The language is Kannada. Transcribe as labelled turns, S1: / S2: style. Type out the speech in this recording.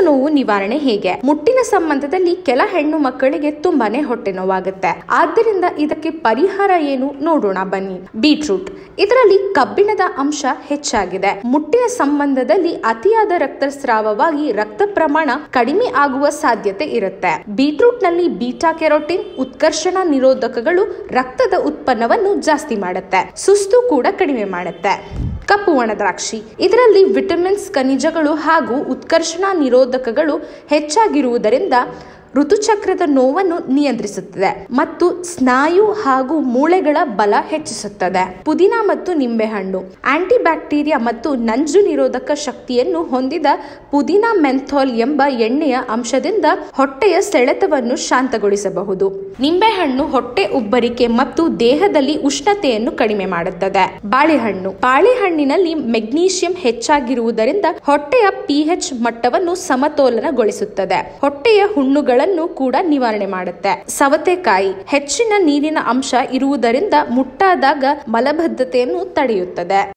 S1: ನೋವು ನಿವಾರಣೆ ಹೇಗೆ ಮುಟ್ಟಿನ ಸಂಬಂಧದಲ್ಲಿ ಕೆಲ ಹೆಣ್ಣು ಮಕ್ಕಳಿಗೆ ತುಂಬಾನೇ ಹೊಟ್ಟೆ ನೋವಾಗುತ್ತೆ ಆದ್ದರಿಂದ ಇದಕ್ಕೆ ಪರಿಹಾರ ಏನು ನೋಡೋಣ ಬನ್ನಿ ಬೀಟ್ರೂಟ್ ಇದರಲ್ಲಿ ಕಬ್ಬಿಣದ ಅಂಶ ಹೆಚ್ಚಾಗಿದೆ ಮುಟ್ಟಿನ ಸಂಬಂಧದಲ್ಲಿ ಅತಿಯಾದ ರಕ್ತಸ್ರಾವವಾಗಿ ರಕ್ತ ಪ್ರಮಾಣ ಕಡಿಮೆ ಆಗುವ ಸಾಧ್ಯತೆ ಇರುತ್ತೆ ಬೀಟ್ರೂಟ್ ನಲ್ಲಿ ಬೀಟಾ ಕೆರೋಟಿನ್ ಉತ್ಕರ್ಷಣ ನಿರೋಧಕಗಳು ರಕ್ತದ ಉತ್ಪನ್ನವನ್ನು ಜಾಸ್ತಿ ಮಾಡುತ್ತೆ ಸುಸ್ತು ಕೂಡ ಕಡಿಮೆ ಮಾಡುತ್ತೆ ಕಪ್ಪು ಒಣ ದ್ರಾಕ್ಷಿ ಇದರಲ್ಲಿ ವಿಟಮಿನ್ಸ್ ಖನಿಜಗಳು ಹಾಗೂ ಉತ್ಕರ್ಷಣ ನಿರೋಧಕಗಳು ಹೆಚ್ಚಾಗಿರುವುದರಿಂದ ಋತುಚಕ್ರದ ನೋವನ್ನು ನಿಯಂತ್ರಿಸುತ್ತದೆ ಮತ್ತು ಸ್ನಾಯು ಹಾಗೂ ಮೂಳೆಗಳ ಬಲ ಹೆಚ್ಚಿಸುತ್ತದೆ ಪುದೀನ ಮತ್ತು ನಿಂಬೆಹಣ್ಣು ಆಂಟಿ ಬ್ಯಾಕ್ಟೀರಿಯಾ ಮತ್ತು ನಂಜು ನಿರೋಧಕ ಶಕ್ತಿಯನ್ನು ಹೊಂದಿದ ಪುದೀನ ಮೆಂಥಾಲ್ ಎಂಬ ಎಣ್ಣೆಯ ಅಂಶದಿಂದ ಹೊಟ್ಟೆಯ ಸೆಳೆತವನ್ನು ಶಾಂತಗೊಳಿಸಬಹುದು ನಿಂಬೆಹಣ್ಣು ಹೊಟ್ಟೆ ಉಬ್ಬರಿಕೆ ಮತ್ತು ದೇಹದಲ್ಲಿ ಉಷ್ಣತೆಯನ್ನು ಕಡಿಮೆ ಮಾಡುತ್ತದೆ ಬಾಳೆಹಣ್ಣು ಬಾಳೆಹಣ್ಣಿನಲ್ಲಿ ಮೆಗ್ನೀಷಿಯಂ ಹೆಚ್ಚಾಗಿರುವುದರಿಂದ ಹೊಟ್ಟೆಯ ಪಿಎಚ್ ಮಟ್ಟವನ್ನು ಸಮತೋಲನಗೊಳಿಸುತ್ತದೆ ಹೊಟ್ಟೆಯ ಹುಣ್ಣುಗಳ ಕೂಡ ನಿವಾರಣೆ ಮಾಡುತ್ತೆ ಸವತೆಕಾಯಿ ಹೆಚ್ಚಿನ ನೀರಿನ ಅಂಶ ಇರುವುದರಿಂದ ಮುಟ್ಟಾದಾಗ ಮಲಬದ್ಧತೆಯನ್ನು ತಡೆಯುತ್ತದೆ